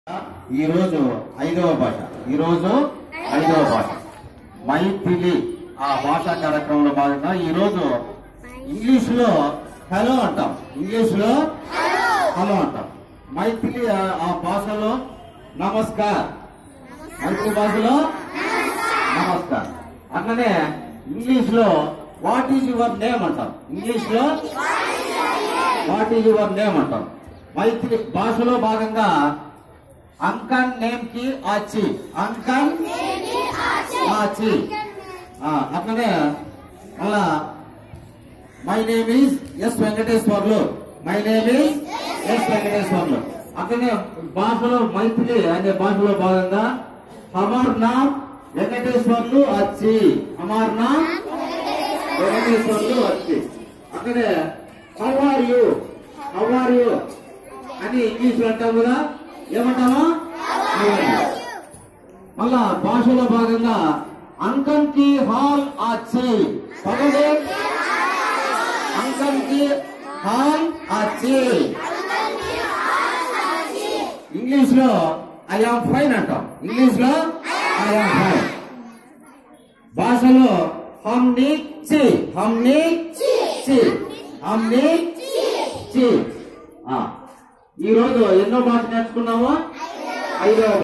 ఈ రోజు ఐదవ భాష ఈ రోజు ఐదవ భాష మైథిలి ఆ భాషా కార్యక్రమంలో భాగంగా ఈ రోజు ఇంగ్లీష్ లో హలో అంటాం ఇంగ్లీష్ లో హలో అంటాం మైథిలి ఆ- ఆ భాషలో నమస్కార్ మైథిలి భాషలో నమస్కార్ అట్లనే ఇంగ్లీష్ లో వాట్ ఈజ్ యువర్ నేమ్ అంటాం ఇంగ్లీష్ లో వాట్ ఈజ్ యువర్ నేమ్ అంటాం మైత్రి భాషలో భాగంగా అంకన్ నేమ్ కి ఆచి అంకన్ ఆచి ఆ, అట్లనే అలా my name is S Venkateswarlu my name is S Venkateswarlu అట్లనే భాషలో మైత్రి అనే భాషలో భాగంగా హమార్ నామ్ వెంకటేశ్వర్లు అచ్చి హమార్ నామ్ వెంకటేశ్వర్లు వచ్చి అక్కడే how are you how are you అని ఇంగ్లీష్ లో అంటాం కదా ఏమంటామా How are you? మళ్ళా భాషలో భాగంగా అంకన్ కి హాల్ ఆచి పగలే అంకన్ కి హాల్ ఆచి ఇంగ్లీష్ లో ఐ ఆమ్ ఫైన్ అంటాం ఇంగ్లీష్ లో ఐ ఆమ్ ఫైన్ భాషలో హమ్ని చి హమ్ని చి హమ్ని చి ఆ. ఈ రోజు ఎన్నో భాష నేర్చుకున్నాము ఐదో